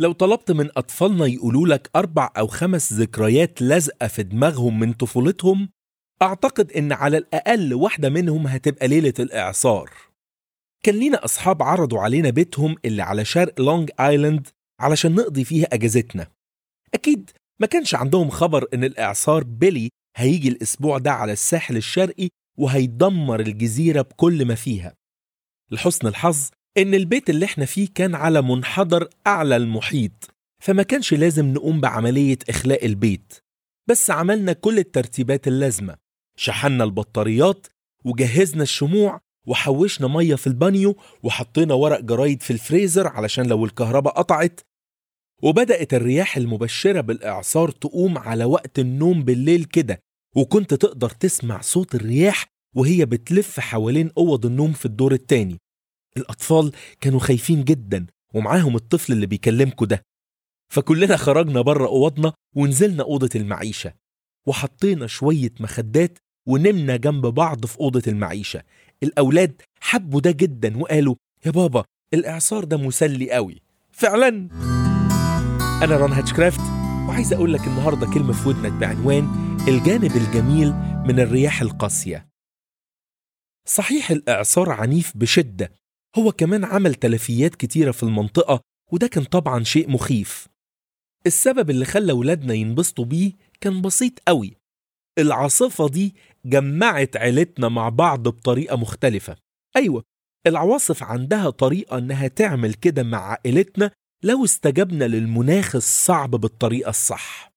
لو طلبت من أطفالنا يقولوا لك أربع أو خمس ذكريات لازقة في دماغهم من طفولتهم أعتقد إن على الأقل واحدة منهم هتبقى ليلة الإعصار كان لينا أصحاب عرضوا علينا بيتهم اللي على شرق لونج آيلاند علشان نقضي فيها أجازتنا أكيد ما كانش عندهم خبر إن الإعصار بيلي هيجي الأسبوع ده على الساحل الشرقي وهيدمر الجزيرة بكل ما فيها لحسن الحظ إن البيت اللي احنا فيه كان على منحدر أعلى المحيط فما كانش لازم نقوم بعملية إخلاء البيت بس عملنا كل الترتيبات اللازمة شحنا البطاريات وجهزنا الشموع وحوشنا مية في البانيو وحطينا ورق جرايد في الفريزر علشان لو الكهرباء قطعت وبدأت الرياح المبشرة بالإعصار تقوم على وقت النوم بالليل كده وكنت تقدر تسمع صوت الرياح وهي بتلف حوالين أوض النوم في الدور التاني الأطفال كانوا خايفين جدا ومعاهم الطفل اللي بيكلمكوا ده فكلنا خرجنا بره أوضنا ونزلنا أوضة المعيشة وحطينا شوية مخدات ونمنا جنب بعض في أوضة المعيشة الأولاد حبوا ده جدا وقالوا يا بابا الإعصار ده مسلي قوي فعلا أنا ران هاتشكرافت وعايز أقول لك النهاردة كلمة في ودنك بعنوان الجانب الجميل من الرياح القاسية صحيح الإعصار عنيف بشدة هو كمان عمل تلفيات كتيرة في المنطقة وده كان طبعا شيء مخيف السبب اللي خلى ولادنا ينبسطوا بيه كان بسيط قوي العاصفة دي جمعت عيلتنا مع بعض بطريقة مختلفة أيوة العواصف عندها طريقة إنها تعمل كده مع عائلتنا لو استجبنا للمناخ الصعب بالطريقة الصح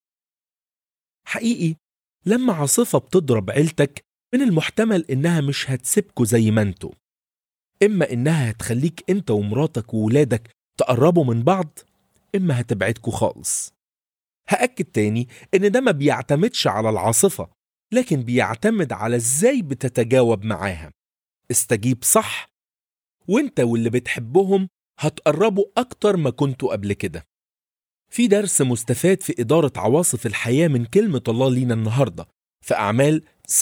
حقيقي لما عاصفة بتضرب عيلتك من المحتمل إنها مش هتسيبكوا زي ما انتوا إما إنها هتخليك أنت ومراتك وولادك تقربوا من بعض إما هتبعدكوا خالص هأكد تاني إن ده ما بيعتمدش على العاصفة لكن بيعتمد على إزاي بتتجاوب معاها استجيب صح وانت واللي بتحبهم هتقربوا أكتر ما كنتوا قبل كده في درس مستفاد في إدارة عواصف الحياة من كلمة الله لينا النهاردة في أعمال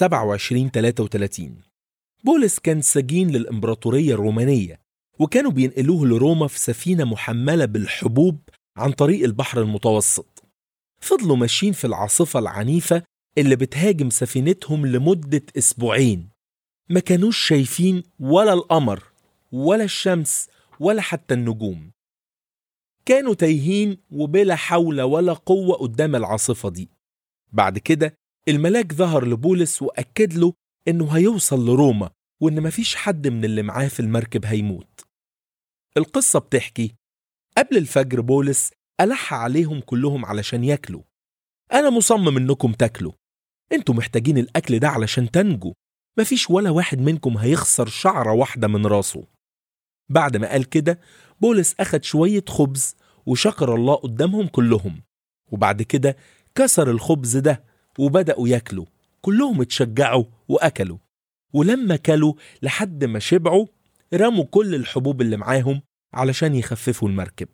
27-33 بولس كان سجين للإمبراطورية الرومانية وكانوا بينقلوه لروما في سفينة محملة بالحبوب عن طريق البحر المتوسط فضلوا ماشيين في العاصفة العنيفة اللي بتهاجم سفينتهم لمدة أسبوعين ما كانوش شايفين ولا القمر ولا الشمس ولا حتى النجوم كانوا تايهين وبلا حول ولا قوة قدام العاصفة دي بعد كده الملاك ظهر لبولس وأكد له إنه هيوصل لروما وإن مفيش حد من اللي معاه في المركب هيموت القصة بتحكي قبل الفجر بولس ألح عليهم كلهم علشان ياكلوا أنا مصمم إنكم تاكلوا انتوا محتاجين الأكل ده علشان تنجوا مفيش ولا واحد منكم هيخسر شعرة واحدة من راسه بعد ما قال كده بولس أخد شوية خبز وشكر الله قدامهم كلهم وبعد كده كسر الخبز ده وبدأوا ياكلوا كلهم اتشجعوا وأكلوا ولما كلوا لحد ما شبعوا رموا كل الحبوب اللي معاهم علشان يخففوا المركب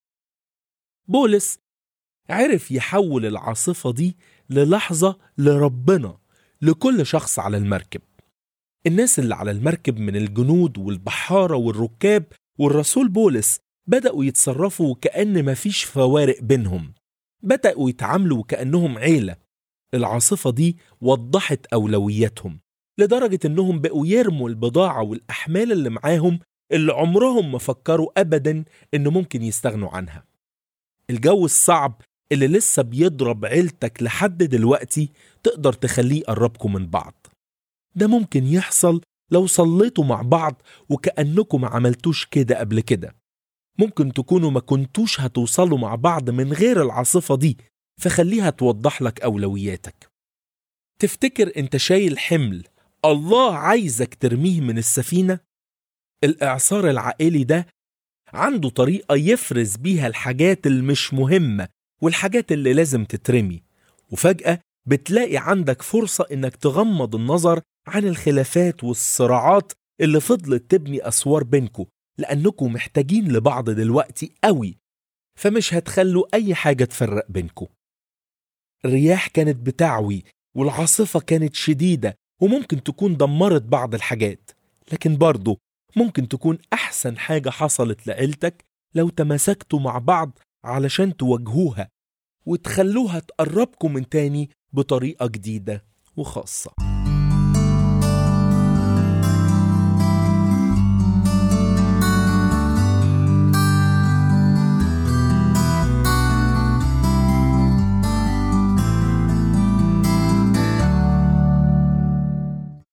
بولس عرف يحول العاصفة دي للحظة لربنا لكل شخص على المركب الناس اللي على المركب من الجنود والبحارة والركاب والرسول بولس بدأوا يتصرفوا وكأن مفيش فوارق بينهم بدأوا يتعاملوا وكأنهم عيلة العاصفة دي وضحت أولوياتهم لدرجة إنهم بقوا يرموا البضاعة والأحمال اللي معاهم اللي عمرهم ما فكروا أبدا إنه ممكن يستغنوا عنها الجو الصعب اللي لسه بيضرب عيلتك لحد دلوقتي تقدر تخليه يقربكم من بعض ده ممكن يحصل لو صليتوا مع بعض وكأنكم ما عملتوش كده قبل كده ممكن تكونوا ما كنتوش هتوصلوا مع بعض من غير العاصفة دي فخليها توضح لك أولوياتك تفتكر انت شايل حمل الله عايزك ترميه من السفينة الإعصار العائلي ده عنده طريقة يفرز بيها الحاجات المش مهمة والحاجات اللي لازم تترمي وفجأة بتلاقي عندك فرصة إنك تغمض النظر عن الخلافات والصراعات اللي فضلت تبني أسوار بينكم لأنكم محتاجين لبعض دلوقتي قوي فمش هتخلوا أي حاجة تفرق بينكم الرياح كانت بتعوي والعاصفة كانت شديدة وممكن تكون دمرت بعض الحاجات لكن برضه ممكن تكون أحسن حاجة حصلت لعيلتك لو تماسكتوا مع بعض علشان تواجهوها وتخلوها تقربكم من تاني بطريقة جديدة وخاصة